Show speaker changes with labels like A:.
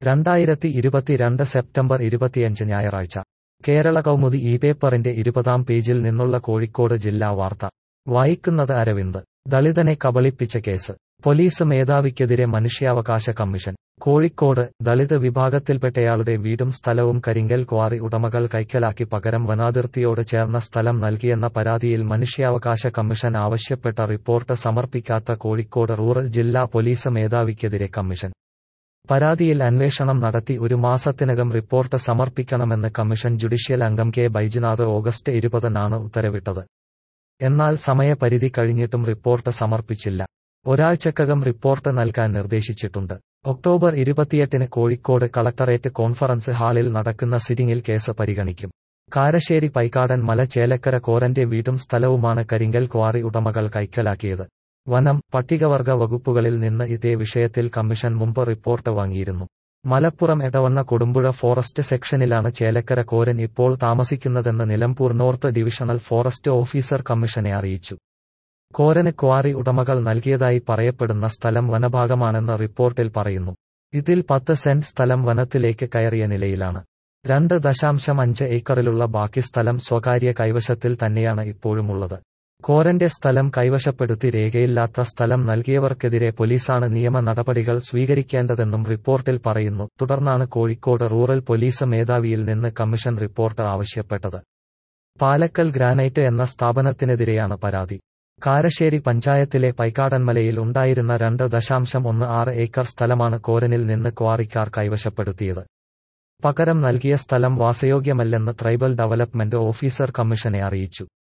A: രണ്ടായിരത്തി ഇരുപത്തിരണ്ട് സെപ്റ്റംബർ ഇരുപത്തിയഞ്ച് ഞായറാഴ്ച കേരള കൗമുദി ഈ പേപ്പറിന്റെ ഇരുപതാം പേജിൽ നിന്നുള്ള കോഴിക്കോട് ജില്ലാ വാർത്ത വായിക്കുന്നത് അരവിന്ദ് ദളിതനെ കബളിപ്പിച്ച കേസ് പോലീസ് മേധാവിക്കെതിരെ മനുഷ്യാവകാശ കമ്മീഷൻ കോഴിക്കോട് ദളിത് വിഭാഗത്തിൽപ്പെട്ടയാളുടെ വീടും സ്ഥലവും കരിങ്കൽ ക്വാറി ഉടമകൾ കൈക്കലാക്കി പകരം വനാതിർത്തിയോട് ചേർന്ന സ്ഥലം നൽകിയെന്ന പരാതിയിൽ മനുഷ്യാവകാശ കമ്മീഷൻ ആവശ്യപ്പെട്ട റിപ്പോർട്ട് സമർപ്പിക്കാത്ത കോഴിക്കോട് റൂറൽ ജില്ലാ പോലീസ് മേധാവിക്കെതിരെ കമ്മീഷൻ പരാതിയിൽ അന്വേഷണം നടത്തി ഒരു മാസത്തിനകം റിപ്പോർട്ട് സമർപ്പിക്കണമെന്ന് കമ്മീഷൻ ജുഡീഷ്യൽ അംഗം കെ ബൈജുനാഥ് ഓഗസ്റ്റ് ഇരുപതിനാണ് ഉത്തരവിട്ടത് എന്നാൽ സമയപരിധി കഴിഞ്ഞിട്ടും റിപ്പോർട്ട് സമർപ്പിച്ചില്ല ഒരാഴ്ചക്കകം റിപ്പോർട്ട് നൽകാൻ നിർദ്ദേശിച്ചിട്ടുണ്ട് ഒക്ടോബർ ഇരുപത്തിയെട്ടിന് കോഴിക്കോട് കളക്ടറേറ്റ് കോൺഫറൻസ് ഹാളിൽ നടക്കുന്ന സിറ്റിംഗിൽ കേസ് പരിഗണിക്കും കാരശ്ശേരി പൈക്കാടൻ മല ചേലക്കര കോരന്റെ വീടും സ്ഥലവുമാണ് കരിങ്കൽ ക്വാറി ഉടമകൾ കൈക്കലാക്കിയത് വനം പട്ടികവർഗ വകുപ്പുകളിൽ നിന്ന് ഇതേ വിഷയത്തിൽ കമ്മീഷൻ മുമ്പ് റിപ്പോർട്ട് വാങ്ങിയിരുന്നു മലപ്പുറം എടവണ്ണ കൊടുമ്പുഴ ഫോറസ്റ്റ് സെക്ഷനിലാണ് ചേലക്കര കോരൻ ഇപ്പോൾ താമസിക്കുന്നതെന്ന് Nilambur north divisional forest officer കമ്മീഷനെ അറിയിച്ചു കോരന് ക്വാറി ഉടമകൾ നൽകിയതായി പറയപ്പെടുന്ന സ്ഥലം വനഭാഗമാണെന്ന് റിപ്പോർട്ടിൽ പറയുന്നു ഇതിൽ പത്ത് സെന്റ് സ്ഥലം വനത്തിലേക്ക് കയറിയ നിലയിലാണ് രണ്ട് ദശാംശം അഞ്ച് ഏക്കറിലുള്ള ബാക്കി സ്ഥലം സ്വകാര്യ കൈവശത്തിൽ തന്നെയാണ് ഇപ്പോഴുമുള്ളത് കോരന്റെ സ്ഥലം കൈവശപ്പെടുത്തി രേഖയില്ലാത്ത സ്ഥലം നൽകിയവർക്കെതിരെ പോലീസാണ് നിയമ നടപടികൾ സ്വീകരിക്കേണ്ടതെന്നും റിപ്പോർട്ടിൽ പറയുന്നു തുടർന്നാണ് കോഴിക്കോട് റൂറൽ പോലീസ് മേധാവിയിൽ നിന്ന് കമ്മീഷൻ റിപ്പോർട്ട് ആവശ്യപ്പെട്ടത് പാലക്കൽ ഗ്രാനൈറ്റ് എന്ന സ്ഥാപനത്തിനെതിരെയാണ് പരാതി കാരശ്ശേരി പഞ്ചായത്തിലെ പൈക്കാടൻമലയിൽ ഉണ്ടായിരുന്ന രണ്ട് ദശാംശം ഒന്ന് ആറ് ഏക്കർ സ്ഥലമാണ് കോരനിൽ നിന്ന് ക്വാറിക്കാർ കൈവശപ്പെടുത്തിയത് പകരം നൽകിയ സ്ഥലം വാസയോഗ്യമല്ലെന്ന് ട്രൈബൽ ഡെവലപ്മെന്റ് ഓഫീസർ കമ്മീഷനെ അറിയിച്ചു